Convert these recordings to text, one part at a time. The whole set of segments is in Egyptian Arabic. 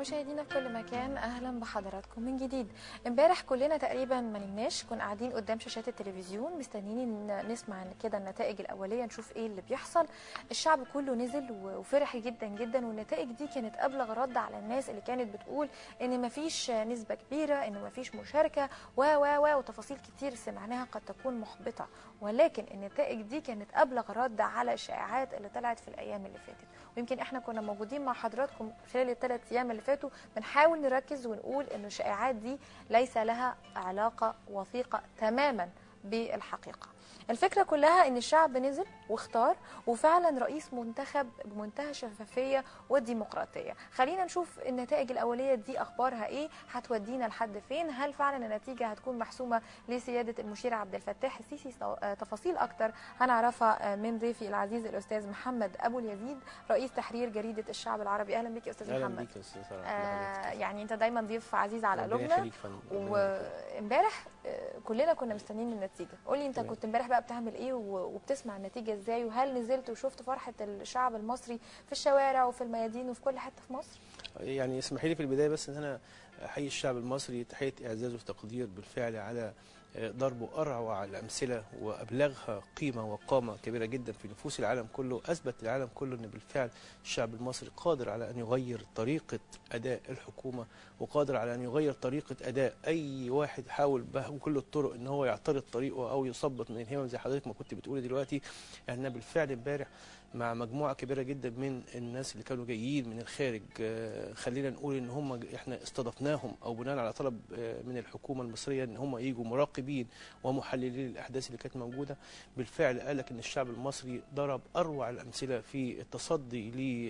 مشاهدينا في كل مكان اهلا بحضراتكم من جديد امبارح كلنا تقريبا ما نمناش كنا قاعدين قدام شاشات التلفزيون مستنيين إن نسمع كده النتائج الاوليه نشوف ايه اللي بيحصل الشعب كله نزل و- وفرح جدا جدا والنتائج دي كانت ابلغ رد على الناس اللي كانت بتقول ان مفيش نسبه كبيره ان مفيش مشاركه و و و وتفاصيل كتير سمعناها قد تكون محبطه ولكن النتائج دي كانت ابلغ رد على الشائعات اللي طلعت في الايام اللي فاتت ويمكن احنا كنا موجودين مع حضراتكم خلال الثلاث ايام اللي فاتوا بنحاول نركز ونقول ان الشائعات دي ليس لها علاقه وثيقه تماما بالحقيقه الفكره كلها ان الشعب نزل واختار وفعلا رئيس منتخب بمنتهى الشفافيه والديمقراطيه خلينا نشوف النتائج الاوليه دي اخبارها ايه هتودينا لحد فين هل فعلا النتيجه هتكون محسومه لسياده المشير عبد الفتاح السيسي آه، تفاصيل اكتر هنعرفها آه، من ضيفي العزيز الاستاذ محمد ابو اليزيد رئيس تحرير جريده الشعب العربي اهلا بك يا استاذ اهلا محمد بيك يا استاذ سارة آه يعني انت دايما ضيف عزيز على ربنا قلوبنا يخليك فندم. ربنا يخليك. وامبارح آه، كلنا كنا مستنيين النتيجه قولي انت تمام. كنت امبارح بقى بتعمل ايه و- وبتسمع النتيجه ازاي وهل نزلت وشفت فرحه الشعب المصري في الشوارع وفي الميادين وفي كل حته في مصر يعني اسمحي لي في البدايه بس ان انا احيي الشعب المصري تحيه اعزاز وتقدير بالفعل على آه، ضرب اروع الامثله وابلغها قيمه وقامه كبيره جدا في نفوس العالم كله اثبت العالم كله ان بالفعل الشعب المصري قادر على ان يغير طريقه اداء الحكومه وقادر على ان يغير طريقه اداء اي واحد حاول بكل الطرق ان هو يعترض طريقه او يثبط من الهمم زي حضرتك ما كنت بتقولي دلوقتي احنا بالفعل امبارح مع مجموعه كبيره جدا من الناس اللي كانوا جايين من الخارج آه، خلينا نقول ان هم احنا استضفناهم او بناء على طلب آه، من الحكومه المصريه ان هم يجوا مراقبين ومحللين الاحداث اللي كانت موجوده بالفعل قال لك ان الشعب المصري ضرب اروع الامثله في التصدي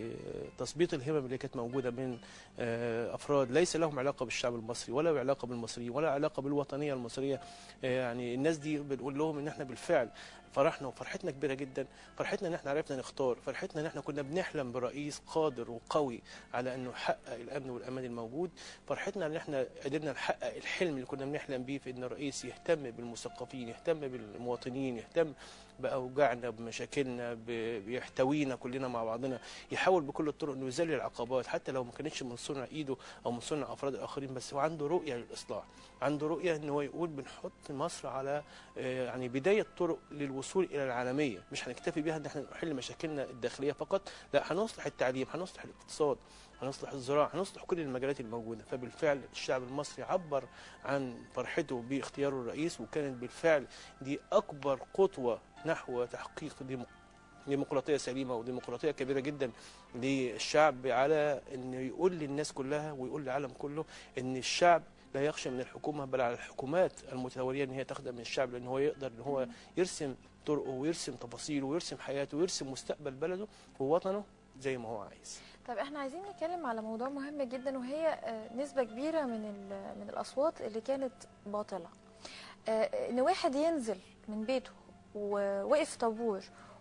لتثبيط الهمم اللي كانت موجوده من آه، افراد ليس لهم علاقه بالشعب المصري ولا علاقه بالمصريين ولا علاقه بالوطنيه المصريه آه، يعني الناس دي بنقول لهم ان احنا بالفعل فرحنا وفرحتنا كبيره جدا فرحتنا ان احنا عرفنا نختار فرحتنا ان احنا كنا بنحلم برئيس قادر وقوي على انه يحقق الامن والامان الموجود فرحتنا ان احنا قدرنا نحقق الحلم اللي كنا بنحلم بيه في ان الرئيس يهتم بالمثقفين يهتم بالمواطنين يهتم باوجاعنا بمشاكلنا ب- بيحتوينا كلنا مع بعضنا يحاول بكل الطرق انه يذلل العقبات حتى لو ما كانتش من صنع ايده او من صنع افراد الاخرين بس هو عنده رؤيه للاصلاح عنده رؤيه ان هو يقول بنحط مصر على آه، يعني بدايه طرق للوصول الى العالميه مش هنكتفي بيها ان احنا نحل مشاكلنا الداخليه فقط لا هنصلح التعليم هنصلح الاقتصاد هنصلح الزراعه هنصلح كل المجالات الموجوده فبالفعل الشعب المصري عبر عن فرحته باختياره الرئيس وكانت بالفعل دي اكبر خطوه نحو تحقيق ديمو- ديمقراطيه سليمه وديمقراطيه كبيره جدا للشعب على انه يقول للناس كلها ويقول للعالم كله ان الشعب لا يخشى من الحكومه بل على الحكومات المتواليه ان هي تخدم الشعب لان هو يقدر ان هو يرسم طرقه ويرسم تفاصيله ويرسم حياته ويرسم مستقبل بلده ووطنه زي ما هو عايز طب احنا عايزين نتكلم على موضوع مهم جدا وهي آه، نسبة كبيرة من ال- من الأصوات اللي كانت باطلة آه، إن واحد ينزل من بيته ووقف طابور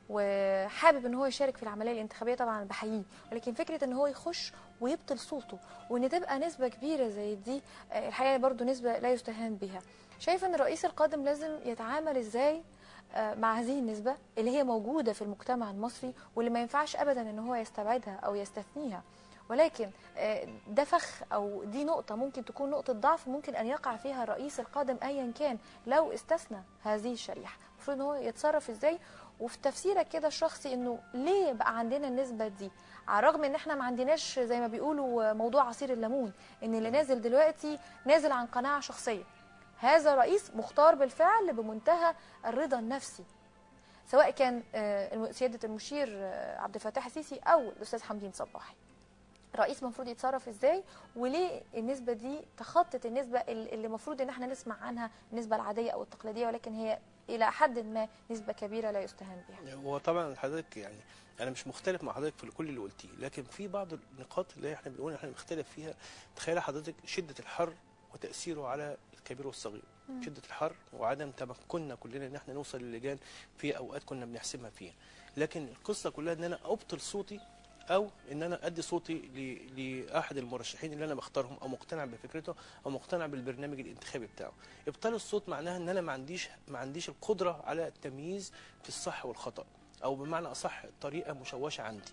وحابب ان هو يشارك في العمليه الانتخابيه طبعا بحييه ولكن فكره ان هو يخش ويبطل صوته وان تبقى نسبه كبيره زي دي آه، الحقيقه برضو نسبه لا يستهان بها شايف ان الرئيس القادم لازم يتعامل ازاي آه، مع هذه النسبة اللي هي موجودة في المجتمع المصري واللي ما ينفعش أبدا إن هو يستبعدها أو يستثنيها ولكن آه، ده فخ أو دي نقطة ممكن تكون نقطة ضعف ممكن أن يقع فيها الرئيس القادم أيا كان لو استثنى هذه الشريحة المفروض إن هو يتصرف إزاي وفي تفسيرك كده الشخصي إنه ليه بقى عندنا النسبة دي على الرغم إن إحنا ما عندناش زي ما بيقولوا موضوع عصير الليمون إن اللي نازل دلوقتي نازل عن قناعة شخصية هذا رئيس مختار بالفعل بمنتهى الرضا النفسي سواء كان آه، الم- سياده المشير آه، عبد الفتاح السيسي او الاستاذ حمدين صباحي رئيس المفروض يتصرف ازاي وليه النسبه دي تخطت النسبه ال- اللي المفروض ان احنا نسمع عنها النسبه العاديه او التقليديه ولكن هي الى حد ما نسبه كبيره لا يستهان بها هو طبعا حضرتك يعني انا مش مختلف مع حضرتك في كل اللي قلتيه لكن في بعض النقاط اللي احنا بنقول احنا بنختلف فيها تخيل حضرتك شده الحر وتاثيره على الكبير والصغير مم. شده الحر وعدم تمكننا كلنا ان احنا نوصل للجان في اوقات كنا بنحسمها فيها لكن القصه كلها ان انا ابطل صوتي او ان انا ادي صوتي ل- لاحد المرشحين اللي انا بختارهم او مقتنع بفكرته او مقتنع بالبرنامج الانتخابي بتاعه ابطال الصوت معناها ان انا ما عنديش ما عنديش القدره على التمييز في الصح والخطا او بمعنى اصح طريقه مشوشه عندي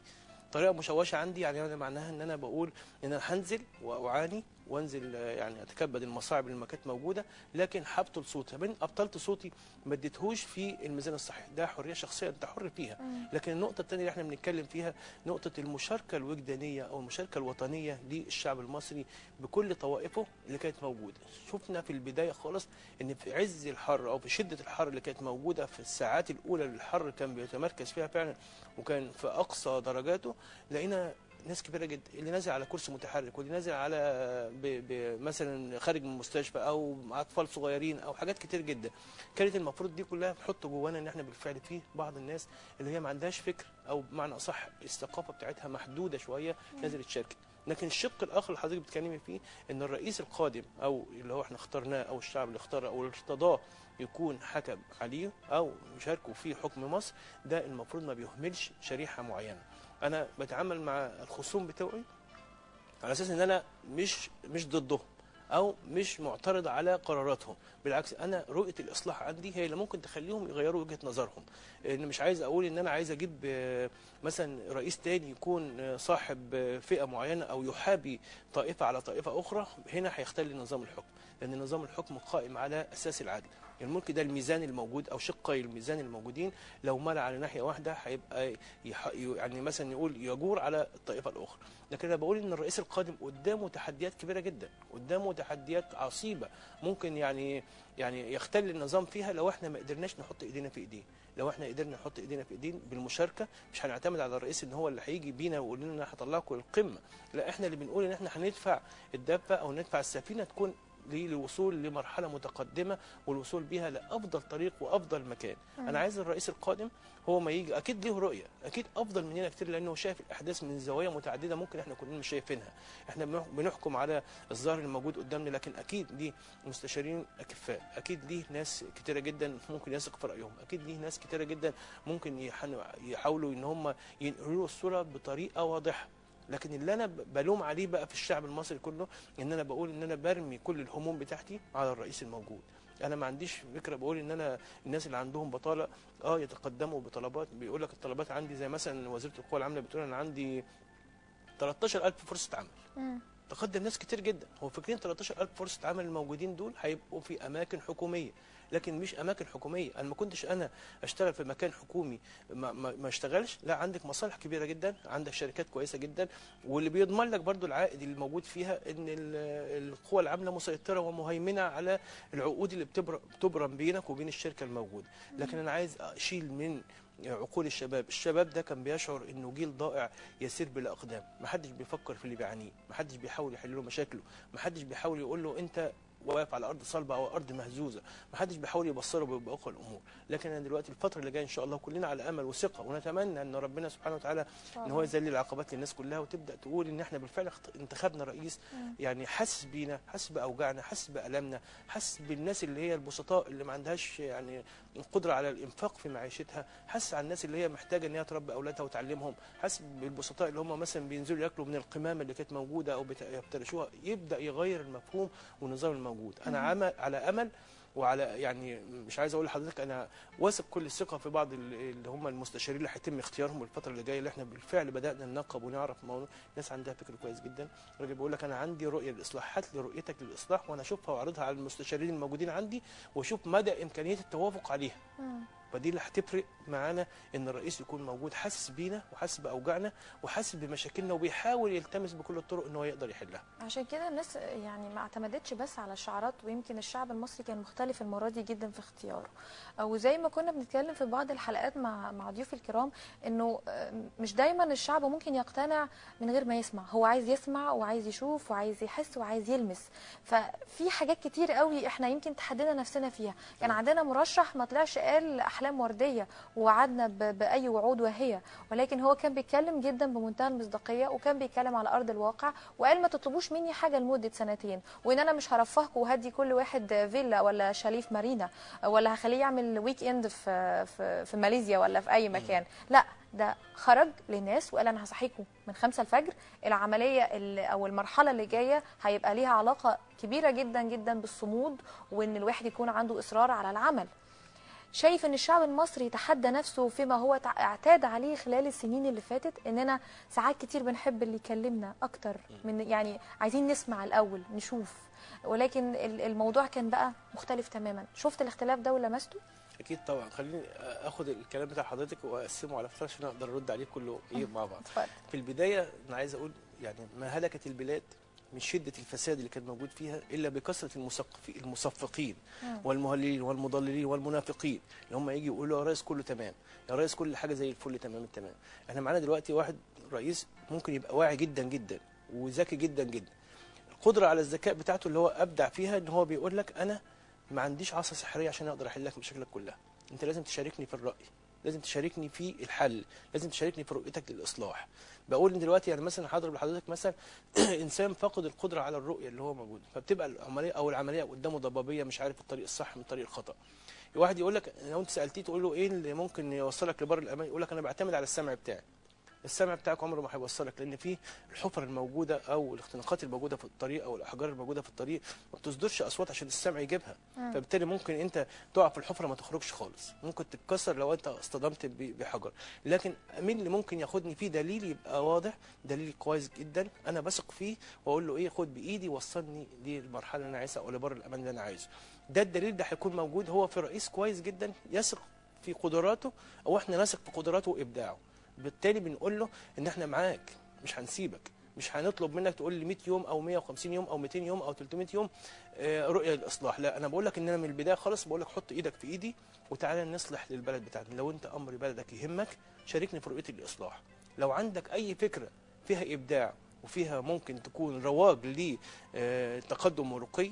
طريقه مشوشه عندي يعني انا معناها ان انا بقول ان انا هنزل واعاني وانزل آه، يعني اتكبد المصاعب اللي ما كانت موجوده لكن هبطل صوتي من ابطلت صوتي ما اديتهوش في الميزان الصحيح ده حريه شخصيه انت حر فيها لكن النقطه الثانيه اللي احنا بنتكلم فيها نقطه المشاركه الوجدانيه او المشاركه الوطنيه للشعب المصري بكل طوائفه اللي كانت موجوده شفنا في البدايه خالص ان في عز الحر او في شده الحر اللي كانت موجوده في الساعات الاولى للحر كان بيتمركز فيها فعلا وكان في اقصى درجاته لقينا ناس كبيره جدا اللي نازل على كرسي متحرك واللي نازل على ب ب مثلا خارج من المستشفى او مع اطفال صغيرين او حاجات كتير جدا كانت المفروض دي كلها نحط جوانا ان احنا بالفعل في بعض الناس اللي هي ما عندهاش فكر او بمعنى اصح الثقافه بتاعتها محدوده شويه نزلت تشارك لكن الشق الاخر اللي حضرتك بتتكلمي فيه ان الرئيس القادم او اللي هو احنا اخترناه او الشعب اللي اختاره او اللي ارتضاه يكون حكم عليه او يشاركوا في حكم مصر ده المفروض ما بيهملش شريحه معينه انا بتعامل مع الخصوم بتوعي على اساس ان انا مش مش ضدهم او مش معترض على قراراتهم بالعكس انا رؤيه الاصلاح عندي هي اللي ممكن تخليهم يغيروا وجهه نظرهم ان مش عايز اقول ان انا عايز اجيب آه، مثلا رئيس تاني يكون آه، صاحب آه، فئه معينه او يحابي طائفه على طائفه اخرى هنا هيختل نظام الحكم لان نظام الحكم قائم على اساس العدل الملك ده الميزان الموجود او شقي الميزان الموجودين لو مال على ناحيه واحده هيبقى يح... يعني مثلا يقول يجور على الطائفه الاخرى لكن انا بقول ان الرئيس القادم قدامه تحديات كبيره جدا قدامه تحديات عصيبه ممكن يعني يعني يختل النظام فيها لو احنا ما قدرناش نحط ايدينا في ايديه لو احنا قدرنا نحط ايدينا في ايدين بالمشاركه مش هنعتمد على الرئيس ان هو اللي هيجي بينا ويقول لنا انا هطلعكم القمه لا احنا اللي بنقول ان احنا هندفع الدفه او ندفع السفينه تكون للوصول لمرحله متقدمه والوصول بيها لافضل طريق وافضل مكان مم. انا عايز الرئيس القادم هو ما يجي اكيد له رؤيه اكيد افضل مننا كتير لانه شايف الاحداث من زوايا متعدده ممكن احنا كلنا مش شايفينها احنا بنح- بنحكم على الظاهر الموجود قدامنا لكن اكيد ليه مستشارين اكفاء اكيد ليه ناس كتيره جدا ممكن يثق في رايهم اكيد ليه ناس كتيره جدا ممكن يحن- يحاولوا ان هم ينقلوا له الصوره بطريقه واضحه لكن اللي انا ب- بلوم عليه بقى في الشعب المصري كله ان انا بقول ان انا برمي كل الهموم بتاعتي على الرئيس الموجود انا ما عنديش فكره بقول ان انا الناس اللي عندهم بطاله اه يتقدموا بطلبات بيقول لك الطلبات عندي زي مثلا وزيره القوى العامله بتقول انا عندي 13000 فرصه عمل مم. تقدم ناس كتير جدا هو فاكرين 13000 فرصه عمل الموجودين دول هيبقوا في اماكن حكوميه لكن مش اماكن حكوميه انا ما كنتش انا اشتغل في مكان حكومي ما, ما, ما اشتغلش لا عندك مصالح كبيره جدا عندك شركات كويسه جدا واللي بيضمن لك برضو العائد اللي موجود فيها ان ال- القوى العامله مسيطره ومهيمنه على العقود اللي بتبر- بتبرم بينك وبين الشركه الموجوده لكن انا عايز اشيل من عقول الشباب الشباب ده كان بيشعر انه جيل ضائع يسير بلا اقدام محدش بيفكر في اللي بيعانيه محدش بيحاول يحل له مشاكله محدش بيحاول يقول له انت واقف على ارض صلبه او ارض مهزوزه محدش بيحاول يبصره بباقي الامور لكن انا دلوقتي الفتره اللي جايه ان شاء الله كلنا على امل وثقه ونتمنى ان ربنا سبحانه وتعالى ان هو يذلل العقبات للناس كلها وتبدا تقول ان احنا بالفعل اخت- انتخبنا رئيس مم. يعني حاسس بينا حاسس باوجاعنا حاسس بالامنا حاسس بالناس اللي هي البسطاء اللي ما عندهاش يعني القدره على الانفاق في معيشتها حاسس على الناس اللي هي محتاجه ان هي تربي اولادها وتعلمهم حاسس بالبسطاء اللي هم مثلا بينزلوا ياكلوا من القمامه اللي كانت موجوده او بت- يفترشوها يبدا يغير المفهوم والنظام الموجود انا مم. عمل على امل وعلى يعني مش عايز اقول لحضرتك انا واثق كل الثقه في بعض ال- اللي هم المستشارين اللي هيتم اختيارهم الفتره اللي جايه اللي احنا بالفعل بدانا ننقب ونعرف موضوع ناس عندها فكر كويس جدا الراجل بيقول لك انا عندي رؤيه للاصلاح هات لي رؤيتك للاصلاح وانا اشوفها واعرضها على المستشارين الموجودين عندي واشوف مدى امكانيه التوافق عليها مم. فدي اللي هتفرق معانا ان الرئيس يكون موجود حاسس بينا وحاسس باوجاعنا وحاسس بمشاكلنا وبيحاول يلتمس بكل الطرق ان هو يقدر يحلها عشان كده الناس يعني ما اعتمدتش بس على الشعارات ويمكن الشعب المصري كان مختلف المره دي جدا في اختياره او زي ما كنا بنتكلم في بعض الحلقات مع مع ضيوف الكرام انه آه، مش دايما الشعب ممكن يقتنع من غير ما يسمع هو عايز يسمع وعايز يشوف وعايز يحس وعايز يلمس ففي حاجات كتير قوي احنا يمكن تحدينا نفسنا فيها كان عندنا مرشح ما طلعش قال احلام ورديه ووعدنا ب- باي وعود واهيه ولكن هو كان بيتكلم جدا بمنتهى المصداقيه وكان بيتكلم على ارض الواقع وقال ما تطلبوش مني حاجه لمده سنتين وان انا مش هرفهكم وهدي كل واحد فيلا ولا شاليه في مارينا ولا هخليه يعمل ويك اند في في, في ماليزيا ولا في اي مكان لا ده خرج للناس وقال انا هصحيكم من خمسة الفجر العمليه اللي او المرحله اللي جايه هيبقى ليها علاقه كبيره جدا جدا بالصمود وان الواحد يكون عنده اصرار على العمل شايف ان الشعب المصري يتحدى نفسه فيما هو تع- اعتاد عليه خلال السنين اللي فاتت اننا ساعات كتير بنحب اللي يكلمنا اكتر من يعني عايزين نسمع الاول نشوف ولكن ال- الموضوع كان بقى مختلف تماما شفت الاختلاف ده ولمسته اكيد طبعا خليني اخد الكلام بتاع حضرتك واقسمه على فترات عشان اقدر ارد عليه كله ايه مع بعض اتفضل في البدايه انا عايز اقول يعني ما هلكت البلاد من شده الفساد اللي كان موجود فيها الا بكثره المثقفين المصفقين مم. والمهللين والمضللين والمنافقين اللي هم يجي يقولوا يا ريس كله تمام يا ريس كل حاجه زي الفل تمام التمام احنا معانا دلوقتي واحد رئيس ممكن يبقى واعي جدا جدا وذكي جدا جدا القدره على الذكاء بتاعته اللي هو ابدع فيها ان هو بيقول لك انا ما عنديش عصا سحريه عشان اقدر احل لك مشاكلك كلها انت لازم تشاركني في الراي لازم تشاركني في الحل لازم تشاركني في رؤيتك للاصلاح بقول ان دلوقتي يعني مثلا هضرب لحضرتك مثلا انسان فقد القدره على الرؤيه اللي هو موجود فبتبقى العمليه او العمليه قدامه ضبابيه مش عارف الطريق الصح من الطريق الخطا واحد يقول لك لو انت سالتيه تقول له ايه اللي ممكن يوصلك لبر الامان يقول لك انا بعتمد على السمع بتاعي السمع بتاعك عمره ما هيوصلك لان في الحفر الموجوده او الاختناقات الموجوده في الطريق او الاحجار الموجوده في الطريق ما بتصدرش اصوات عشان السمع يجيبها مم. فبالتالي ممكن انت تقع في الحفره ما تخرجش خالص ممكن تتكسر لو انت اصطدمت ب- بحجر لكن مين اللي ممكن ياخدني فيه دليل يبقى واضح دليل كويس جدا انا بثق فيه واقول له ايه خد بايدي وصلني للمرحله اللي انا عايزها او لبر الامان اللي انا عايزه ده الدليل ده هيكون موجود هو في رئيس كويس جدا يثق في قدراته او احنا نثق في قدراته وابداعه بالتالي بنقول له ان احنا معاك مش هنسيبك مش هنطلب منك تقول لي 100 يوم او 150 يوم او 200 يوم او 300 يوم آه، رؤيه للاصلاح لا انا بقول لك ان انا من البدايه خالص بقول لك حط ايدك في ايدي وتعالى نصلح للبلد بتاعتنا لو انت امر بلدك يهمك شاركني في رؤيه الاصلاح لو عندك اي فكره فيها ابداع وفيها ممكن تكون رواج لتقدم ورقي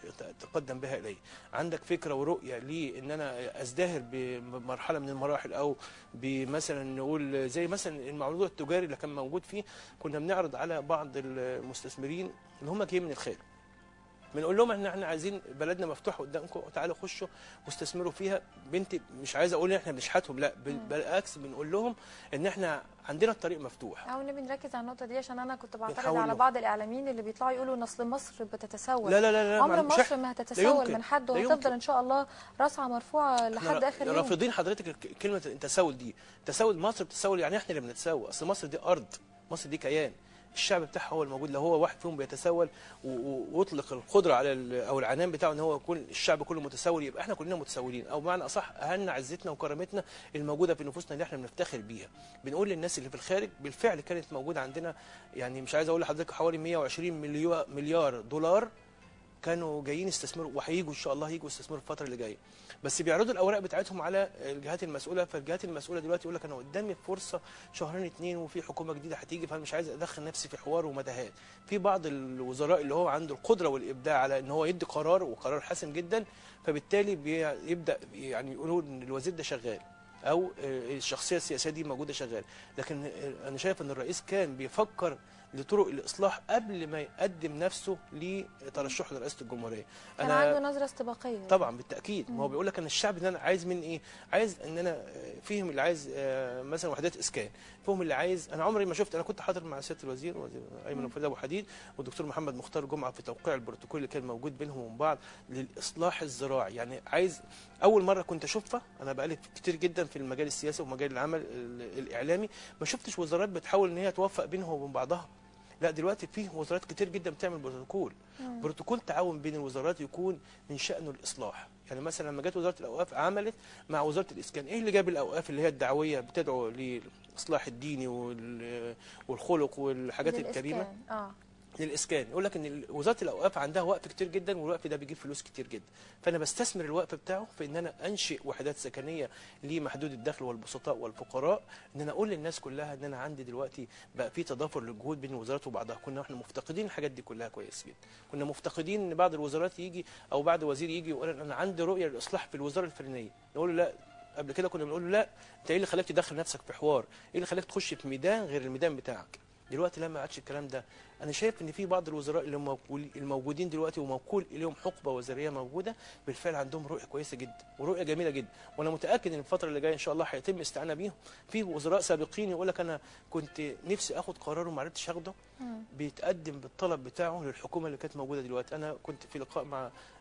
تقدم بها الي عندك فكره ورؤيه لان انا ازدهر بمرحله من المراحل او بمثلا نقول زي مثلا الموضوع التجاري اللي كان موجود فيه كنا بنعرض على بعض المستثمرين اللي هم جايين من الخارج بنقول لهم ان احنا عايزين بلدنا مفتوحه قدامكم وتعالوا خشوا واستثمروا فيها بنت مش عايز اقول ان احنا بنشحتهم لا بال- بالعكس بنقول لهم ان احنا عندنا الطريق مفتوح او نبي نركز على النقطه دي عشان انا كنت بعترض بنحاول على له. بعض الاعلاميين اللي بيطلعوا يقولوا ان اصل مصر بتتسول لا لا لا لا عمر مش مصر إحنا. ما لا هتتسول يمكن. من حد لا وهتفضل يمكن. ان شاء الله راسها مرفوعه لحد احنا اخر اليوم رافضين حضرتك الك- كلمه التسول دي تسول مصر بتتسول يعني احنا اللي بنتسول اصل مصر دي ارض مصر دي كيان الشعب بتاعها هو الموجود لو هو واحد فيهم بيتسول و- و- واطلق القدره على ال- او العنان بتاعه ان هو يكون الشعب كله متسول يبقى احنا كلنا متسولين او بمعنى اصح اهلنا عزتنا وكرامتنا الموجوده في نفوسنا اللي احنا بنفتخر بيها بنقول للناس اللي في الخارج بالفعل كانت موجوده عندنا يعني مش عايز اقول لحضرتك حوالي 120 مليار مليار دولار كانوا جايين يستثمروا وهيجوا ان شاء الله هيجوا يستثمروا الفتره اللي جايه بس بيعرضوا الاوراق بتاعتهم على الجهات المسؤوله فالجهات المسؤوله دلوقتي يقول لك انا قدامي فرصه شهرين اتنين وفي حكومه جديده هتيجي فانا مش عايز ادخل نفسي في حوار ومتاهات في بعض الوزراء اللي هو عنده القدره والابداع على ان هو يدي قرار وقرار حاسم جدا فبالتالي بيبدا يعني يقولوا ان الوزير ده شغال او آه، الشخصيه السياسيه دي موجوده شغال لكن آه، انا شايف ان الرئيس كان بيفكر لطرق الاصلاح قبل ما يقدم نفسه لترشحه لرئاسه الجمهوريه كان عنده نظره استباقيه طبعا بالتاكيد ما هو مم. بيقول لك ان الشعب اللي انا عايز من ايه عايز ان انا آه، فيهم اللي عايز آه، مثلا وحدات اسكان فيهم اللي عايز انا عمري ما شفت انا كنت حاضر مع سياده الوزير وزير ايمن مم. وفريد ابو حديد والدكتور محمد مختار جمعه في توقيع البروتوكول اللي كان موجود بينهم وبين بعض للاصلاح الزراعي يعني عايز اول مره كنت اشوفها انا بقالي كتير جدا في المجال السياسي ومجال العمل ال- الاعلامي ما شفتش وزارات بتحاول ان هي توفق بينها وبين بعضها لا دلوقتي في وزارات كتير جدا بتعمل بروتوكول مم. بروتوكول تعاون بين الوزارات يكون من شأنه الإصلاح يعني مثلا لما جت وزارة الأوقاف عملت مع وزارة الإسكان إيه اللي جاب الأوقاف اللي هي الدعوية بتدعو للإصلاح الديني وال- والخلق والحاجات الكريمة للإسكان. اه للإسكان يقول لك إن ال- وزارة الأوقاف عندها وقف كتير جدا والوقف ده بيجيب فلوس كتير جدا فأنا بستثمر الوقف بتاعه في إن أنا أنشئ وحدات سكنية لمحدود الدخل والبسطاء والفقراء إن أنا أقول للناس كلها إن أنا عندي دلوقتي بقى في تضافر للجهود بين الوزارات وبعضها كنا احنا مفتقدين الحاجات دي كلها كويس جدا كنا مفتقدين ان بعض الوزارات يجي او بعض وزير يجي يقول انا عندي رؤيه للاصلاح في الوزاره الفلانيه نقول له لا قبل كده كنا بنقول له لا انت ايه اللي خلاك تدخل نفسك في حوار ايه اللي خلاك تخش في ميدان غير الميدان بتاعك دلوقتي لا ما عادش الكلام ده انا شايف ان في بعض الوزراء اللي موكول- الموجودين دلوقتي وموكول اليهم حقبه وزاريه موجوده بالفعل عندهم رؤيه كويسه جدا ورؤيه جميله جدا وانا متاكد ان الفتره اللي جايه ان شاء الله هيتم استعانه بيهم في وزراء سابقين يقول لك انا كنت نفسي اخد قرار وما عرفتش اخده مم. بيتقدم بالطلب بتاعه للحكومه اللي كانت موجوده دلوقتي انا كنت في لقاء مع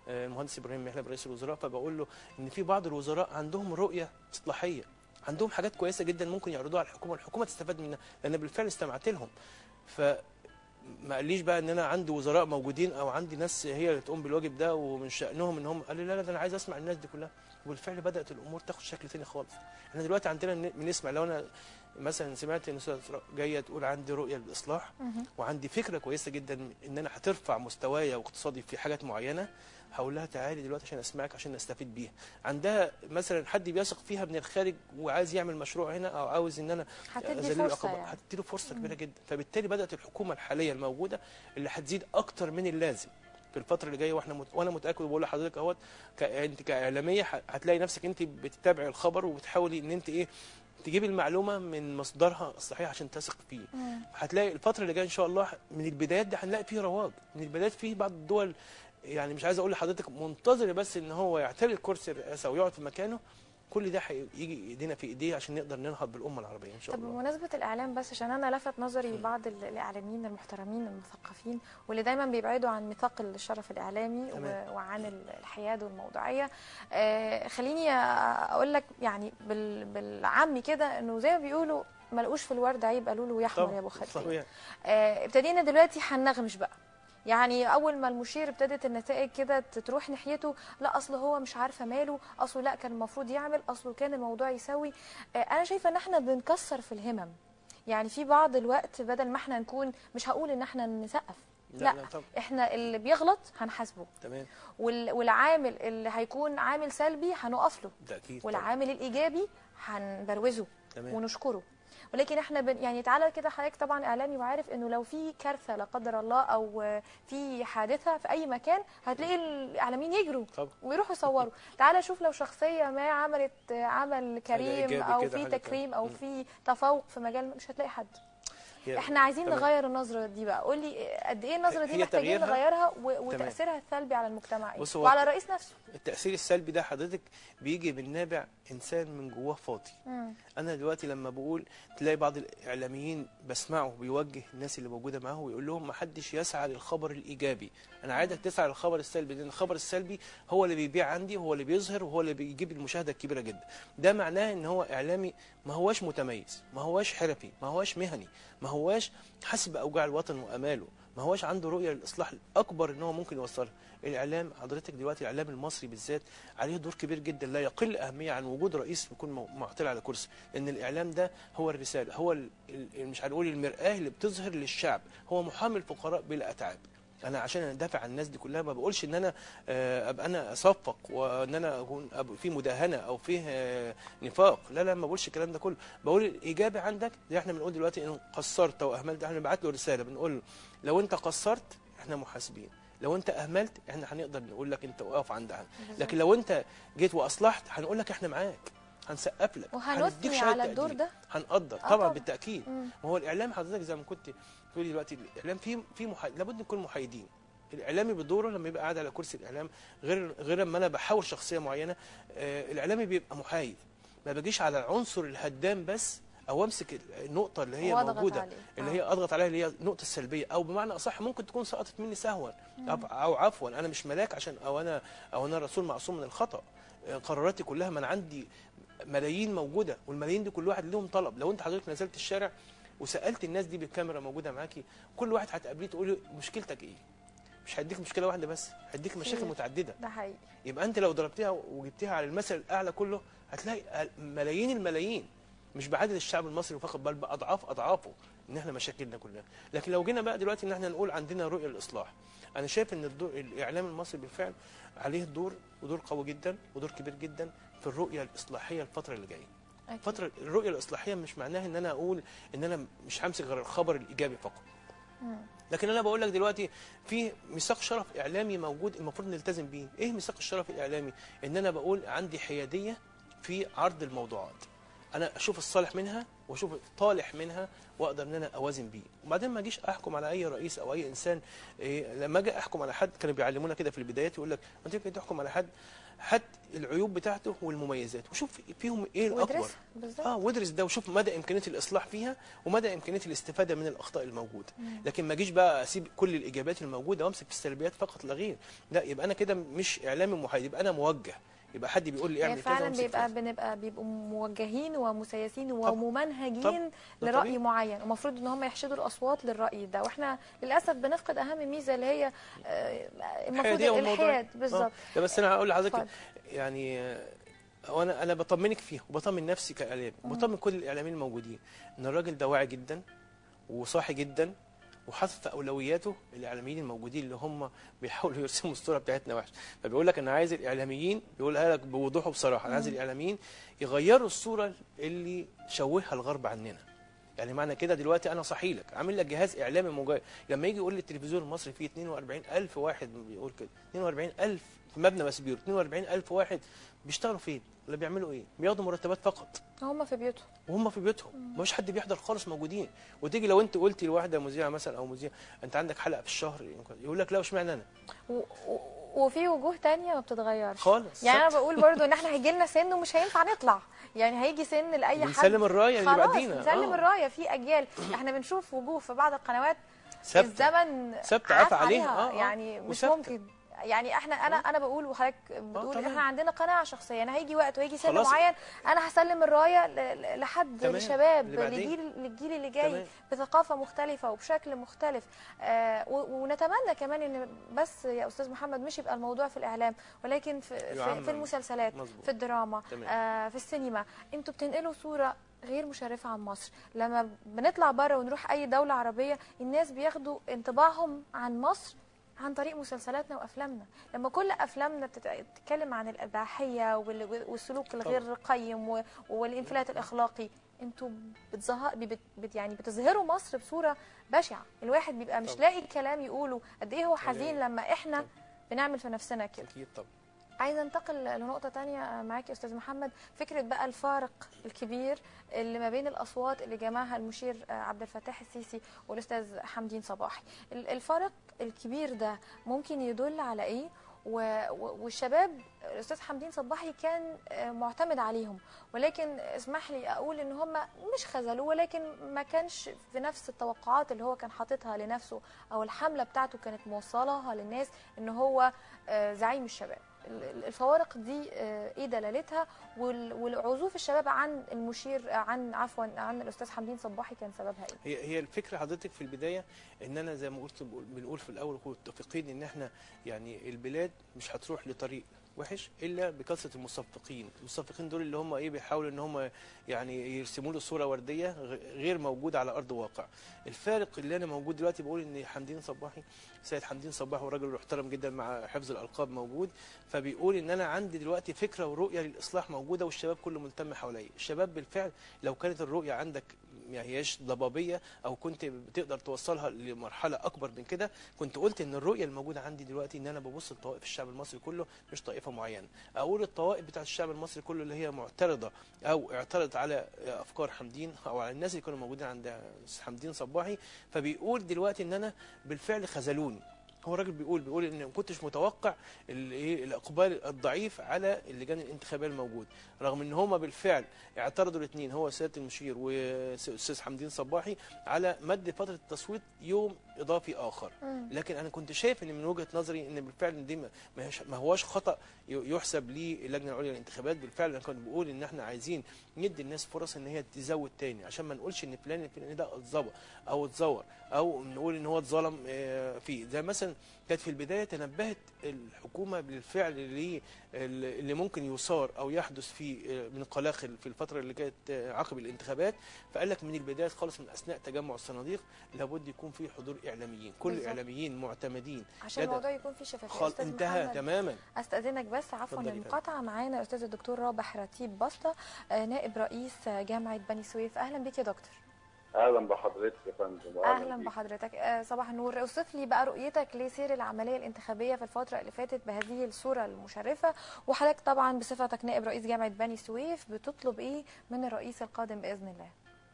آه، المهندس ابراهيم محلب رئيس الوزراء فبقول له ان في بعض الوزراء عندهم رؤيه اصلاحيه عندهم حاجات كويسه جدا ممكن يعرضوها على الحكومه الحكومه تستفاد منها لان بالفعل استمعت لهم ف ما قاليش بقى ان انا عندي وزراء موجودين او عندي ناس هي اللي تقوم بالواجب ده ومن شانهم ان هم قال لي لا لا ده انا عايز اسمع الناس دي كلها وبالفعل بدات الامور تاخد شكل تاني خالص احنا دلوقتي عندنا ن- بنسمع لو انا مثلا سمعت ان استاذ إسراء جايه تقول عندي رؤيه للاصلاح مهم. وعندي فكره كويسه جدا ان انا هترفع مستوايا واقتصادي في حاجات معينه هقول لها تعالي دلوقتي عشان اسمعك عشان نستفيد بيها عندها مثلا حد بيثق فيها من الخارج وعايز يعمل مشروع هنا او عاوز ان انا هتدي أذلله فرصه عقبة. يعني هتديله فرصه كبيره جدا فبالتالي بدات الحكومه الحاليه الموجوده اللي هتزيد اكتر من اللازم في الفتره اللي جايه واحنا مت... وانا متاكد وبقول لحضرتك اهوت ك... انت كاعلاميه ه- هتلاقي نفسك انت بتتابعي الخبر وبتحاولي ان انت ايه تجيبي المعلومه من مصدرها الصحيح عشان تثق فيه مم. هتلاقي الفتره اللي جايه ان شاء الله من البدايات دي هنلاقي فيه رواج من البدايات فيه بعض الدول يعني مش عايز اقول لحضرتك منتظره بس ان هو يعتري كرسي الرئاسه ويقعد في مكانه كل ده هيجي ايدينا في ايديه عشان نقدر ننهض بالامه العربيه ان شاء طب الله بمناسبة الإعلام بس عشان أنا لفت نظري بعض ال- الإعلاميين المحترمين المثقفين واللي دايما بيبعدوا عن ميثاق الشرف الإعلامي تمام. و- وعن ال- الحياد والموضوعية آه، خليني أقول لك يعني بال- بالعامي كده إنه زي ما بيقولوا ما لقوش في الورد عيب قالوا له يا أحمر يا أبو خالتين طبيعي آه، ابتدينا دلوقتي هنغمش بقى يعني اول ما المشير ابتدت النتائج كده تروح ناحيته لا اصل هو مش عارفه ماله اصله لا كان المفروض يعمل اصله كان الموضوع يسوي آه، انا شايفه ان احنا بنكسر في الهمم يعني في بعض الوقت بدل ما احنا نكون مش هقول ان احنا نسقف لا لا, لا طبعا احنا اللي بيغلط هنحاسبه تمام وال- والعامل اللي هيكون عامل سلبي هنقف له ده اكيد طبعاً. والعامل الايجابي هنبروزه تمام ونشكره ولكن احنا بن يعني تعالى كده حضرتك طبعا اعلامي وعارف انه لو في كارثه لا قدر الله او في حادثه في اي مكان هتلاقي الاعلاميين يجروا طبعا ويروحوا يصوروا تعالى شوف لو شخصيه ما عملت عمل كريم إيجابي او كده، في حاجة تكريم او مم. في تفوق في مجال مش هتلاقي حد هي- احنا عايزين تمام. نغير النظره دي بقى قول لي قد ايه النظره دي هي محتاجين تغييرها- نغيرها و- وتاثيرها السلبي على المجتمع ايه بص هو- وعلى الرئيس نفسه التاثير السلبي ده حضرتك بيجي من نابع انسان من جواه فاضي مم. انا دلوقتي لما بقول تلاقي بعض الاعلاميين بسمعه بيوجه الناس اللي موجوده معاه ويقول لهم ما حدش يسعى للخبر الايجابي انا عايزك تسعى للخبر السلبي لان الخبر السلبي هو اللي بيبيع عندي وهو اللي بيظهر وهو اللي بيجيب المشاهده الكبيره جدا ده معناه ان هو اعلامي ما هواش متميز ما هواش حرفي ما هواش مهني ما هواش حاسس باوجاع الوطن واماله ما هواش عنده رؤيه للاصلاح الاكبر ان هو ممكن يوصلها الاعلام حضرتك دلوقتي الاعلام المصري بالذات عليه دور كبير جدا لا يقل اهميه عن وجود رئيس يكون مو- معتل على كرسي لان الاعلام ده هو الرساله هو ال- ال- مش هنقول المراه اللي بتظهر للشعب هو محامي الفقراء بلا اتعاب انا عشان ادافع عن الناس دي كلها ما بقولش ان انا آه، ابقى انا اصفق وان انا اكون أبقى في مداهنه او فيه آه، نفاق لا لا ما بقولش الكلام ده كله بقول الايجابي عندك زي احنا بنقول دلوقتي انه قصرت واهملت احنا بنبعت له رساله بنقول له لو انت قصرت احنا محاسبين لو انت اهملت احنا هنقدر نقول لك انت واقف عندها لكن لو انت جيت واصلحت هنقول لك احنا معاك هنسقف لك هنديك وهنثني شهادة على الدور تقدير. ده هنقدر آه طبعا, طبعاً. بالتاكيد مم. ما هو الاعلام حضرتك زي ما كنت تقولي دلوقتي الاعلام فيه في محايد لابد نكون محايدين الاعلامي بدوره لما يبقى قاعد على كرسي الاعلام غير غير لما انا بحاول شخصيه معينه آه الاعلامي بيبقى محايد ما بجيش على العنصر الهدام بس او امسك النقطه اللي هي وأضغط موجوده عليه. اللي آه. هي اضغط عليها اللي هي النقطه السلبيه او بمعنى اصح ممكن تكون سقطت مني سهوا أو- او عفوا انا مش ملاك عشان او انا او انا رسول معصوم من الخطا آه، قراراتي كلها ما انا عندي ملايين موجوده والملايين دي كل واحد لهم طلب لو انت حضرتك نزلت الشارع وسالت الناس دي بالكاميرا موجوده معاكي كل واحد هتقابليه تقول له مشكلتك ايه مش هديك مشكله واحده بس هديك مشاكل كتير. متعدده ده حقيقي يبقى انت لو ضربتها وجبتها على المثل الاعلى كله هتلاقي ملايين الملايين مش بعدد الشعب المصري فقط بل باضعاف اضعافه ان احنا مشاكلنا كلها لكن لو جينا بقى دلوقتي ان احنا نقول عندنا رؤيه للاصلاح انا شايف ان الدور الاعلام المصري بالفعل عليه دور ودور قوي جدا ودور كبير جدا في الرؤيه الاصلاحيه الفتره اللي جايه أكيد. فتره الرؤيه الاصلاحيه مش معناها ان انا اقول ان انا مش همسك غير الخبر الايجابي فقط مم. لكن انا بقول لك دلوقتي في ميثاق شرف اعلامي موجود المفروض نلتزم بيه ايه ميثاق الشرف الاعلامي ان انا بقول عندي حياديه في عرض الموضوعات انا اشوف الصالح منها واشوف الطالح منها واقدر ان انا اوازن بيه وبعدين ما اجيش احكم على اي رئيس او اي انسان إيه لما اجي احكم على حد كانوا بيعلمونا كده في البدايات يقول لك انت كده تحكم على حد هات العيوب بتاعته والمميزات وشوف فيهم ايه الاكبر وادرسها بالظبط اه وادرس ده وشوف مدى امكانيه الاصلاح فيها ومدى امكانيه الاستفاده من الاخطاء الموجوده لكن ما اجيش بقى اسيب كل الايجابيات الموجوده وامسك في السلبيات فقط لا غير لا يبقى انا كده مش اعلامي محايد يبقى انا موجه يبقى حد بيقول لي هي اعمل كذا فعلا وامسك بيبقى كذا. بنبقى بيبقوا موجهين ومسيسين طب- وممنهجين ده لراي طبيعي. معين ومفروض ان هم يحشدوا الاصوات للراي ده واحنا للاسف بنفقد اهم ميزه اللي هي آه، المفروض الحيادية والموضوع. الالحاد بالظبط آه. لا بس انا هقول لحضرتك اتفضل. يعني آه، وانا انا بطمنك فيها وبطمن نفسي كاعلامي وبطمن كل الاعلاميين الموجودين ان الراجل ده واعي جدا وصاحي جدا وحاطط في اولوياته الاعلاميين الموجودين اللي هم بيحاولوا يرسموا الصوره بتاعتنا وحشه فبيقول لك انا عايز الاعلاميين بيقولها لك بوضوح وبصراحه انا عايز الاعلاميين يغيروا الصوره اللي شوهها الغرب عننا يعني معنى كده دلوقتي انا صحي لك عامل لك جهاز اعلامي مجاي لما يجي يقول لي التلفزيون المصري فيه 42000 واحد بيقول كده 42000 في مبنى مسبيرو 42000 واحد بيشتغلوا فين ولا بيعملوا ايه بياخدوا مرتبات فقط هم في بيوتهم وهم في بيوتهم مفيش حد بيحضر خالص موجودين وتيجي لو انت قلتي لواحده مذيعه مثلا او مذيع انت عندك حلقه في الشهر يقول لك لا اشمعنى انا و- و- وفي وجوه تانية ما بتتغيرش خالص يعني انا ثابتة. بقول برضو ان احنا هيجي لنا سن ومش هينفع نطلع يعني هيجي سن لاي حد بنسلم الرايه اللي خلاص بعدينا نسلم آه. الرايه في اجيال احنا بنشوف وجوه في بعض القنوات ثابته الزمن ثابتة، عاف عفى عليها. عليها آه، آه. يعني مش وثابتة. ممكن يعني احنا انا انا بقول وحضرتك بتقول تمام. احنا عندنا قناعه شخصيه انا هيجي وقت وهيجي سن خلاص. معين انا هسلم الرايه ل- ل- لحد تمام. لشباب اللي بعدين. لجيل للجيل اللي جاي تمام. بثقافه مختلفه وبشكل مختلف آه و- ونتمنى كمان ان بس يا استاذ محمد مش يبقى الموضوع في الاعلام ولكن في في, يعمم. في المسلسلات مظبوط. في الدراما تمام. آه في السينما انتوا بتنقلوا صوره غير مشرفه عن مصر لما بنطلع بره ونروح اي دوله عربيه الناس بياخدوا انطباعهم عن مصر عن طريق مسلسلاتنا وافلامنا لما كل افلامنا بتت- بتتكلم عن الاباحيه وال- والسلوك الغير قيم و- والانفلات الاخلاقي انتوا بتظهر بت بت يعني بتظهروا مصر بصوره بشعه الواحد بيبقى مش طبعا. لاقي كلام يقوله قد ايه هو حزين طبعا. لما احنا طبعا. بنعمل في نفسنا كده اكيد طبعا عايزه انتقل لنقطه تانية معاك يا استاذ محمد فكره بقى الفارق الكبير اللي ما بين الاصوات اللي جمعها المشير عبد الفتاح السيسي والاستاذ حمدين صباحي ال- الفارق الكبير ده ممكن يدل على ايه و- و- والشباب الاستاذ حمدين صباحي كان آه، معتمد عليهم ولكن اسمح لي اقول ان هم مش خذلوه ولكن ما كانش في نفس التوقعات اللي هو كان حاططها لنفسه او الحمله بتاعته كانت موصلها للناس ان هو آه، زعيم الشباب ال- ال- الفوارق دي آه، ايه دلالتها وال- والعزوف الشباب عن المشير عن عفوا عن الاستاذ حمدين صباحي كان سببها ايه هي هي الفكره حضرتك في البدايه ان انا زي ما قلت بقول- بنقول في الاول متفقين ان احنا يعني البلاد مش هتروح لطريق وحش الا بكثره المصفقين، المصفقين دول اللي هم ايه بيحاولوا ان هم يعني يرسموا له صوره ورديه غ- غير موجوده على ارض الواقع. الفارق اللي انا موجود دلوقتي بقول ان حمدين صباحي سيد حمدين صباحي هو راجل محترم جدا مع حفظ الالقاب موجود فبيقول ان انا عندي دلوقتي فكره ورؤيه للاصلاح موجوده والشباب كله ملتم حواليا، الشباب بالفعل لو كانت الرؤيه عندك ما هياش ضبابيه او كنت بتقدر توصلها لمرحله اكبر من كده كنت قلت ان الرؤيه الموجوده عندي دلوقتي ان انا ببص لطوائف الشعب المصري كله مش طائفه معينه اقول الطوائف بتاعت الشعب المصري كله اللي هي معترضه او اعترضت على افكار حمدين او على الناس اللي كانوا موجودين عند حمدين صباحي فبيقول دلوقتي ان انا بالفعل خذلوني هو الراجل بيقول بيقول ان ما كنتش متوقع الايه الاقبال الضعيف على اللجان الانتخابيه الموجود رغم ان هما بالفعل اعترضوا الاثنين هو سياده المشير والاستاذ حمدين صباحي على مد فتره التصويت يوم اضافي اخر لكن انا كنت شايف ان من وجهه نظري ان بالفعل دي ما- ما هيش- ما هوش خطا ي- يحسب للجنه العليا للانتخابات بالفعل انا كنت بقول ان احنا عايزين ندي الناس فرص ان هي تزود تاني عشان ما نقولش ان فلان الفلاني ده اتظبط او اتزور او نقول ان هو اتظلم آه، فيه زي مثلا كانت في البدايه تنبهت الحكومه بالفعل اللي اللي ممكن يثار او يحدث في آه، من قلاقل في الفتره اللي كانت آه، عقب الانتخابات فقال لك من البدايه خالص من اثناء تجمع الصناديق لابد يكون في حضور اعلاميين كل بالظبط. الاعلاميين معتمدين عشان لدى- الموضوع يكون فيه شفافيه خل... أستاذ انتهى محمد، تماما استاذنك بس عفوا اتفضلي يا فندم. المقاطعه معانا الاستاذ الدكتور رابح رتيب بسطه آه، نائب رئيس آه، جامعه بني سويف اهلا بك يا دكتور اهلا بحضرتك يا فندم وأهلاً اهلا بيك. بحضرتك آه، صباح النور اوصف لي بقى رؤيتك لسير العمليه الانتخابيه في الفتره اللي فاتت بهذه الصوره المشرفه وحضرتك طبعا بصفتك نائب رئيس جامعه بني سويف بتطلب ايه من الرئيس القادم باذن الله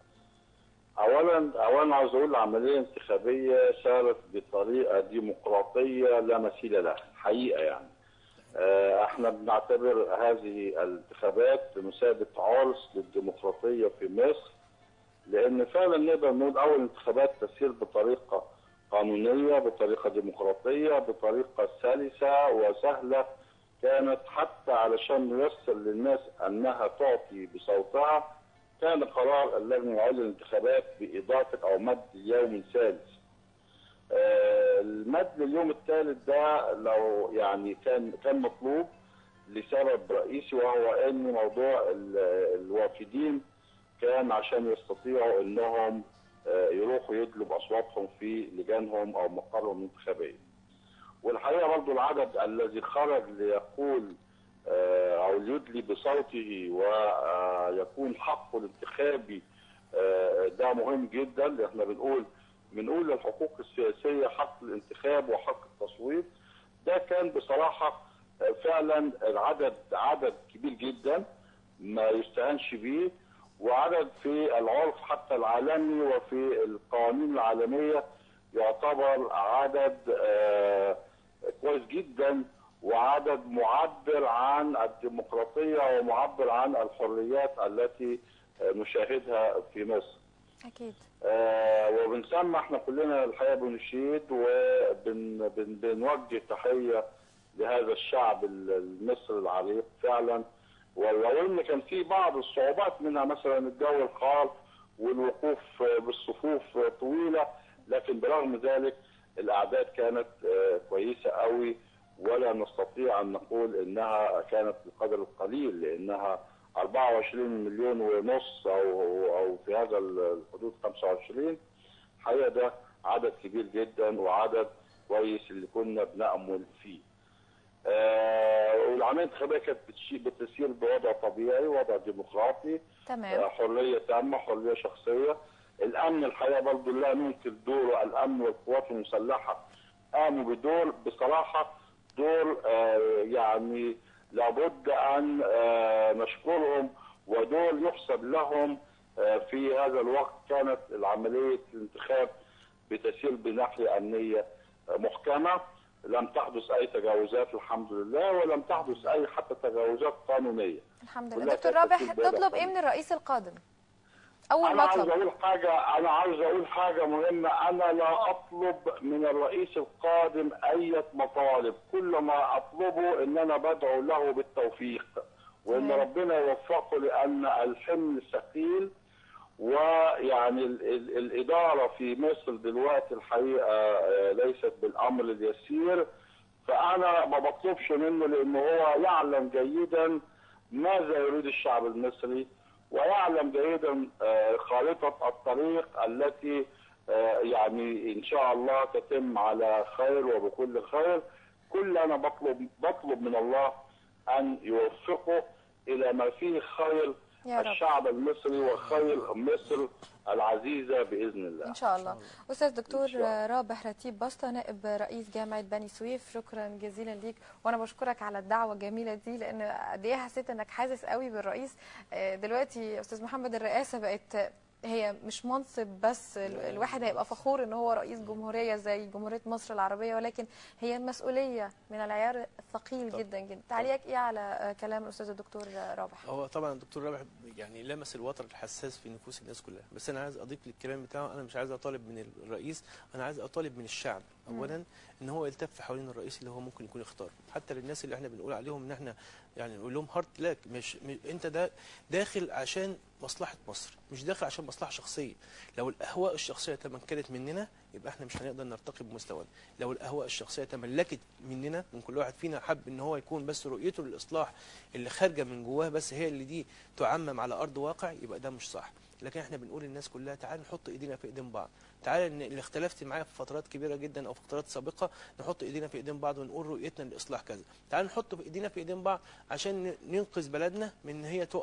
اولا اولا عاوز اقول العمليه الانتخابيه سارت بطريقه ديمقراطيه لا مثيل لها حقيقه يعني آه، احنا بنعتبر هذه الانتخابات مثابه عرس للديمقراطيه في مصر لان فعلا نقدر نقول اول انتخابات تسير بطريقه قانونيه بطريقه ديمقراطيه بطريقه سلسه وسهله كانت حتى علشان نيسر للناس انها تعطي بصوتها كان قرار اللجنه العليا للانتخابات باضافه او مد يوم ثالث. آه، المد لليوم الثالث ده لو يعني كان كان مطلوب لسبب رئيسي وهو ان موضوع ال- الوافدين كان عشان يستطيعوا انهم آه، يروحوا يدلوا باصواتهم في لجانهم او مقرهم الانتخابيه. والحقيقه برضو العدد الذي خرج ليقول آه، او يدلي بصوته ويكون حقه الانتخابي آه، ده مهم جدا احنا بنقول بنقول للحقوق السياسيه حق الانتخاب وحق التصويت ده كان بصراحه آه، فعلا العدد عدد كبير جدا ما يستهانش بيه وعدد في العرف حتى العالمي وفي القوانين العالميه يعتبر عدد آه، كويس جدا وعدد معبر عن الديمقراطيه ومعبر عن الحريات التي آه، نشاهدها في مصر. اكيد آه، وبنسمع احنا كلنا الحقيقه بنشيد وبنوجه تحيه لهذا الشعب ال- المصري العريق فعلا ولو ان كان في بعض الصعوبات منها مثلا الجو الحار والوقوف آه، بالصفوف آه، طويله لكن برغم ذلك الاعداد كانت آه، كويسه قوي ولا نستطيع ان نقول انها كانت بقدر القليل لانها 24 مليون ونص او او في هذا الحدود 25 الحقيقه ده عدد كبير جدا وعدد كويس اللي كنا بنامل فيه. آه والعمليه الانتخابيه كانت بتشي- بتسير بوضع طبيعي وضع ديمقراطي تمام آه، حريه تامه حريه شخصيه الامن الحقيقه برضه لا ننكر دوره الامن والقوات المسلحه قاموا بدور بصراحه دور آه، يعني لابد ان آه، نشكرهم ودور يحسب لهم آه، في هذا الوقت كانت العمليه الانتخاب بتسير بناحيه امنيه آه، محكمه لم تحدث اي تجاوزات الحمد لله ولم تحدث اي حتى تجاوزات قانونيه الحمد لله كلها دكتور كانت رابح بتبقى تطلب ده. ايه من الرئيس القادم اول انا عاوز مطلب اقول حاجه انا عاوز اقول حاجه مهمه انا لا اطلب من الرئيس القادم اي مطالب كل ما اطلبه ان انا بدعو له بالتوفيق وان تمام. ربنا يوفقه لان الحمل ثقيل ويعني ال ال الاداره في مصر دلوقتي الحقيقه آه، ليست بالامر اليسير فانا ما بطلبش منه لانه هو يعلم جيدا ماذا يريد الشعب المصري ويعلم جيدا آه، خارطه الطريق التي آه، يعني ان شاء الله تتم على خير وبكل خير كل انا بطلب بطلب من الله ان يوفقه الى ما فيه خير يا رب. الشعب المصري وخير مصر العزيزه باذن الله ان شاء الله استاذ دكتور إن شاء الله. رابح رتيب بسطة نائب رئيس جامعه بني سويف شكرا جزيلا ليك وانا بشكرك على الدعوه الجميله دي لان قد ايه حسيت انك حاسس قوي بالرئيس آه، دلوقتي استاذ محمد الرئاسه بقت هي مش منصب بس ال- الواحد هيبقى فخور ان هو رئيس جمهوريه زي جمهوريه مصر العربيه ولكن هي مسؤوليه من العيار الثقيل طب. جدا جدا تعليقك ايه على آه، كلام الاستاذ الدكتور رابح هو طبعا الدكتور رابح يعني لمس الوتر الحساس في نفوس الناس كلها بس انا عايز اضيف للكلام بتاعه انا مش عايز اطالب من الرئيس انا عايز اطالب من الشعب اولا ان هو يلتف حوالين الرئيس اللي هو ممكن يكون يختاره حتى للناس اللي احنا بنقول عليهم ان احنا يعني نقول لهم هارت لاك مش, مش انت ده داخل عشان مصلحه مصر مش داخل عشان مصلحه شخصيه لو الاهواء الشخصيه تمكنت مننا يبقى احنا مش هنقدر نرتقي بمستوانا لو الاهواء الشخصيه تملكت مننا من كل واحد فينا حب ان هو يكون بس رؤيته للاصلاح اللي خارجه من جواه بس هي اللي دي تعمم على ارض واقع يبقى ده مش صح لكن احنا بنقول للناس كلها تعال نحط ايدينا في ايدين بعض تعال ان اللي اختلفت معايا في فترات كبيره جدا او في فترات سابقه نحط ايدينا في ايدين بعض ونقول رؤيتنا لاصلاح كذا تعال نحط في ايدينا في ايدين بعض عشان ن- ننقذ بلدنا من ان هي تقع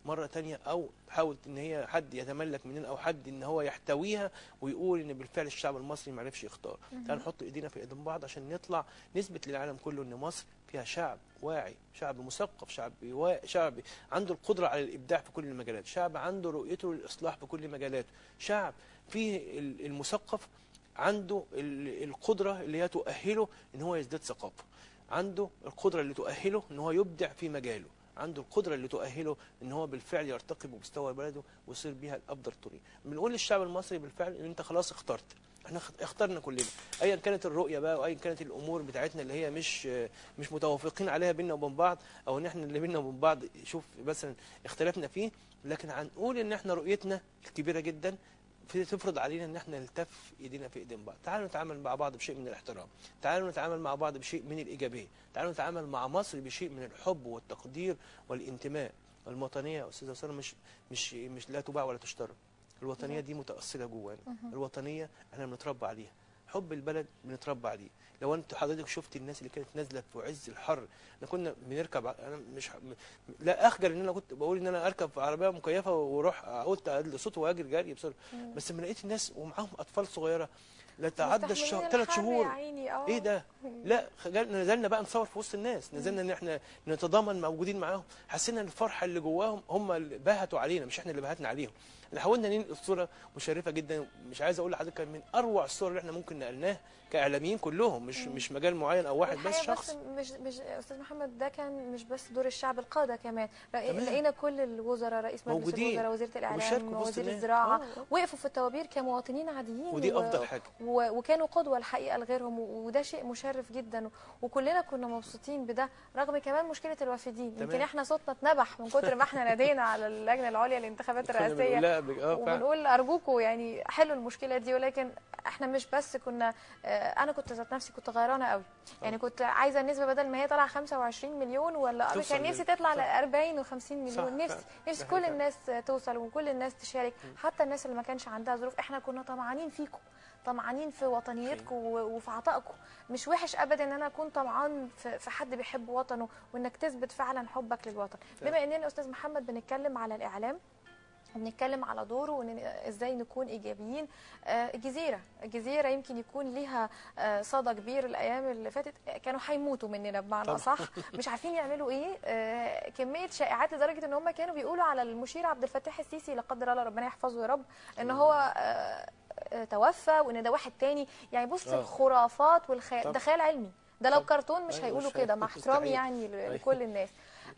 مره تانية او تحاول ان هي حد يتملك مننا او حد ان هو يحتويها ويقول ان بالفعل الشعب المصري ما عرفش يختار تعال نحط ايدينا في ايدين بعض عشان نطلع نثبت للعالم كله ان مصر فيها شعب واعي شعب مثقف شعب وا... شعب عنده القدره على الابداع في كل المجالات شعب عنده رؤيته للاصلاح في كل مجالاته شعب فيه ال- المثقف عنده ال- القدره اللي هي تؤهله ان هو يزداد ثقافه عنده القدره اللي تؤهله ان هو يبدع في مجاله عنده القدره اللي تؤهله ان هو بالفعل يرتقي بمستوى بلده ويصير بيها الافضل طريق بنقول للشعب المصري بالفعل ان انت خلاص اخترت احنا اخت- اخترنا كلنا ايا كانت الرؤيه بقى وايا كانت الامور بتاعتنا اللي هي مش مش متوافقين عليها بيننا وبين بعض او ان احنا اللي بيننا وبين بعض شوف مثلا اختلفنا فيه لكن هنقول ان احنا رؤيتنا الكبيره جدا في تفرض علينا ان احنا نلتف ايدينا في ايدين بعض تعالوا نتعامل مع بعض بشيء من الاحترام تعالوا نتعامل مع بعض بشيء من الايجابيه تعالوا نتعامل مع مصر بشيء من الحب والتقدير والانتماء الوطنيه يا استاذه اسامه مش مش مش لا تباع ولا تشترى الوطنيه دي متاصله جوانا الوطنيه احنا بنتربى عليها حب البلد بنتربى عليه لو انت حضرتك شفت الناس اللي كانت نازله في عز الحر احنا كنا بنركب ع- انا مش ح- م- لا اخجل ان انا كنت بقول ان انا اركب في عربيه مكيفه واروح قلت اقل صوت واجري جري بسرعه بس لما لقيت الناس ومعاهم اطفال صغيره لا تعدى الشهر مستحملين ثلاث الحر شهور يا عيني اه ايه ده لا خجل- نزلنا بقى نصور في وسط الناس نزلنا ان احنا نتضامن موجودين معاهم حسينا ان الفرحه اللي جواهم هم اللي باهتوا علينا مش احنا اللي باهتنا عليهم احنا حاولنا ننقل صوره مشرفه جدا مش عايز اقول لحضرتك كان من اروع الصور اللي احنا ممكن نقلناها كاعلاميين كلهم مش مش مجال معين او واحد بس والحقيقة شخص مش مش استاذ محمد ده كان مش بس دور الشعب القاده كمان رأي- تمام. لقينا كل الوزراء رئيس مجلس موجودين. الوزراء وزيره وبيشاركوا الاعلام في وسط وزير الناس. الزراعه آه، آه. وقفوا في الطوابير كمواطنين عاديين ودي و- افضل حاجه و- وكانوا قدوه الحقيقه لغيرهم و- وده شيء مشرف جدا وكلنا كنا مبسوطين بده رغم كمان مشكله الوافدين يمكن تمام. احنا صوتنا اتنبح من كتر ما احنا نادينا على اللجنه العليا للانتخابات كنا الرئاسيه بنقول لها بج- اه فعلا وبنقول ارجوكم يعني حلوا المشكله دي ولكن احنا مش بس كنا آه، انا كنت ذات نفسي كنت غيرانه قوي يعني كنت عايزه النسبه بدل ما هي طالعه 25 مليون ولا توصل كان نفسي لل- تطلع ل صح. 40 و50 صح، مليون نفسي فعلا. نفسي ده كل حقيقة. الناس توصل وكل الناس تشارك حتى الناس اللي ما كانش عندها ظروف احنا كنا طمعانين فيكم طمعانين في وطنيتكم و- وفي عطائكم مش وحش ابدا ان انا اكون طمعان في في حد بيحب وطنه وانك تثبت فعلا حبك للوطن بما اننا استاذ محمد بنتكلم على الاعلام بنتكلم على دوره وان ازاي نكون ايجابيين آه، الجزيره الجزيره يمكن يكون ليها آه، صدى كبير الايام اللي فاتت آه، كانوا هيموتوا مننا بمعنى طبعاً. اصح مش عارفين يعملوا ايه آه، كميه شائعات لدرجه ان هم كانوا بيقولوا على المشير عبد الفتاح السيسي لا قدر الله ربنا يحفظه يا رب ان هو آه، آه، توفى وان ده واحد تاني يعني بص آه. الخرافات والخيال طبعاً. ده خيال علمي ده لو طبعاً. كرتون مش أيوة، هيقولوا مش كده هي- مع احترامي مستحيل. يعني ل- أيوة. لكل الناس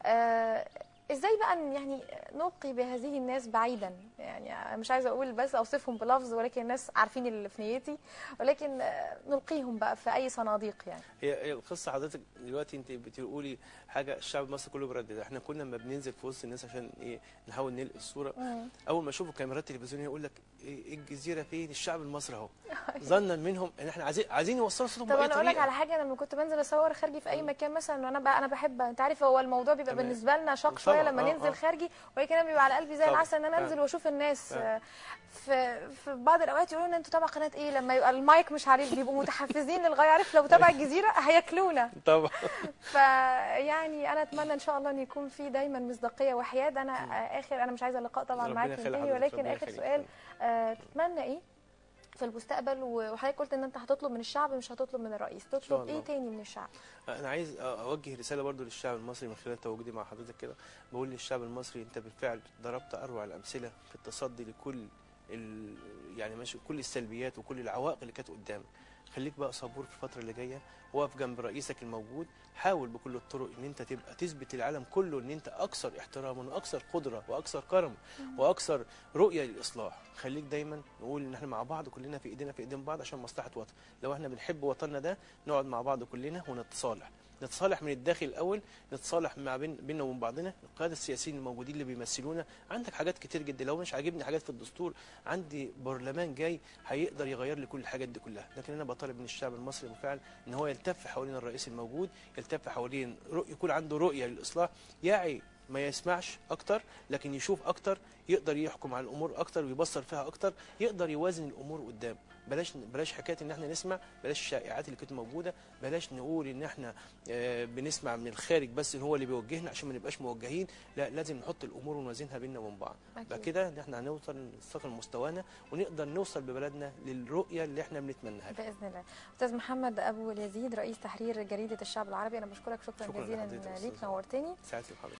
آه، ازاي بقى ن- يعني نلقي بهذه الناس بعيدا يعني أنا مش عايزه اقول بس اوصفهم بلفظ ولكن الناس عارفين اللي في نيتي ولكن آه، نلقيهم بقى في اي صناديق يعني هي هي القصه حضرتك دلوقتي انت بتقولي حاجه الشعب المصري كله بيردد احنا كنا لما بننزل في وسط الناس عشان ايه نحاول نلقي الصوره اول ما يشوفوا كاميرات تلفزيونيه يقول لك ايه الجزيره فين الشعب المصري اهو ظنا منهم ان احنا عايزين عايزين يوصلوا صوتهم طب باي انا اقول لك طريقه على حاجه انا لما كنت بنزل اصور خارجي في اي مكان مثلا وانا بقى انا بحب انت عارف هو الموضوع بيبقى تمام. بالنسبه لنا شاق شويه طبعاً، لما آه، ننزل آه. خارجي ولكن انا بيبقى على قلبي زي طبعاً، العسل ان انا فعلاً. انزل واشوف الناس فعلاً. آه، في في بعض الاوقات يقولوا لنا انتوا تبع قناه ايه لما يبقى المايك مش عليه بيبقوا متحفزين للغايه عارف لو تبع الجزيره هياكلونا طبعا فيعني انا اتمنى ان شاء الله ان يكون في دايما مصداقيه وحياد انا آه، اخر انا مش عايزه اللقاء طبعا ربنا معاك يخلي ينتهي حضرتك، ولكن ربنا اخر يخليك. سؤال آه، تتمنى ايه في المستقبل و- وحضرتك قلت ان انت هتطلب من الشعب مش هتطلب من الرئيس تطلب الله. ايه تاني من الشعب انا عايز اوجه رساله برضو للشعب المصري من خلال تواجدي مع حضرتك كده بقول للشعب المصري انت بالفعل ضربت اروع الامثله في التصدي لكل ال... يعني ماشي كل السلبيات وكل العوائق اللي كانت قدامك خليك بقى صبور في الفتره اللي جايه وقف جنب رئيسك الموجود حاول بكل الطرق ان انت تبقى تثبت للعالم كله ان انت اكثر احتراما واكثر قدره واكثر كرم واكثر رؤيه للاصلاح خليك دايما نقول ان احنا مع بعض كلنا في ايدينا في ايدين بعض عشان مصلحه وطن لو احنا بنحب وطننا ده نقعد مع بعض كلنا ونتصالح نتصالح من الداخل الاول نتصالح مع بين بيننا وبين بعضنا القاده السياسيين الموجودين اللي بيمثلونا عندك حاجات كتير جدا لو مش عاجبني حاجات في الدستور عندي برلمان جاي هيقدر يغير لي كل الحاجات دي كلها لكن انا بطالب من الشعب المصري بالفعل ان هو يلتف حوالين الرئيس الموجود يلتف حوالين رؤ... يكون عنده رؤيه للاصلاح يعي ما يسمعش اكتر لكن يشوف اكتر يقدر يحكم على الامور اكتر ويبصر فيها اكتر يقدر يوازن الامور قدام بلاش بلاش حكايه ان احنا نسمع بلاش الشائعات اللي كانت موجوده بلاش نقول ان احنا آه، بنسمع من الخارج بس هو اللي بيوجهنا عشان ما نبقاش موجهين لا لازم نحط الامور ونوازنها بيننا وبين بعض أكيد. بقى كده ان احنا هنوصل نستقل مستوانا ونقدر نوصل ببلدنا للرؤيه اللي احنا بنتمناها باذن الله استاذ محمد ابو اليزيد رئيس تحرير جريده الشعب العربي انا بشكرك شكرا, شكراً جزيلا لحضرتك يا ليك أستاذة. نورتني ساعتي بحضرتك